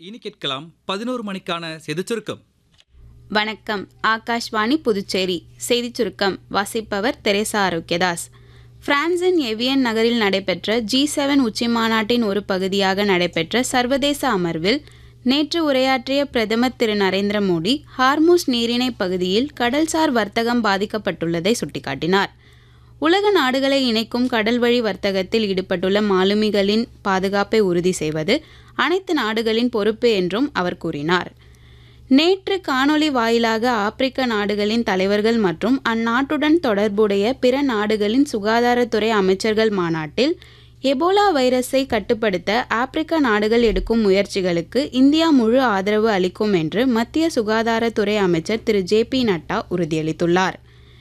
இனி கேட்கலாம் பதினோரு மணிக்கான செய்திச் சுருக்கம் வணக்கம் ஆகாஷ்வாணி புதுச்சேரி செய்திச் சுருக்கம் வாசிப்பவர் தெரேசா ஆரோக்கியதாஸ் பிரான்சின் எவியன் நகரில் நடைபெற்ற ஜி செவன் உச்சிமாநாட்டின் ஒரு பகுதியாக நடைபெற்ற சர்வதேச அமர்வில் நேற்று உரையாற்றிய பிரதமர் திரு நரேந்திர மோடி ஹார்மூஸ் நீரிணை பகுதியில் கடல்சார் வர்த்தகம் பாதிக்கப்பட்டுள்ளதை சுட்டிக்காட்டினார் உலக நாடுகளை இணைக்கும் கடல்வழி வர்த்தகத்தில் ஈடுபட்டுள்ள மாலுமிகளின் பாதுகாப்பை உறுதி செய்வது அனைத்து நாடுகளின் பொறுப்பு என்றும் அவர் கூறினார் நேற்று காணொளி வாயிலாக ஆப்பிரிக்க நாடுகளின் தலைவர்கள் மற்றும் அந்நாட்டுடன் தொடர்புடைய பிற நாடுகளின் சுகாதாரத்துறை அமைச்சர்கள் மாநாட்டில் எபோலா வைரஸை கட்டுப்படுத்த ஆப்பிரிக்க நாடுகள் எடுக்கும் முயற்சிகளுக்கு இந்தியா முழு ஆதரவு அளிக்கும் என்று மத்திய சுகாதாரத்துறை அமைச்சர் திரு ஜே பி நட்டா உறுதியளித்துள்ளார்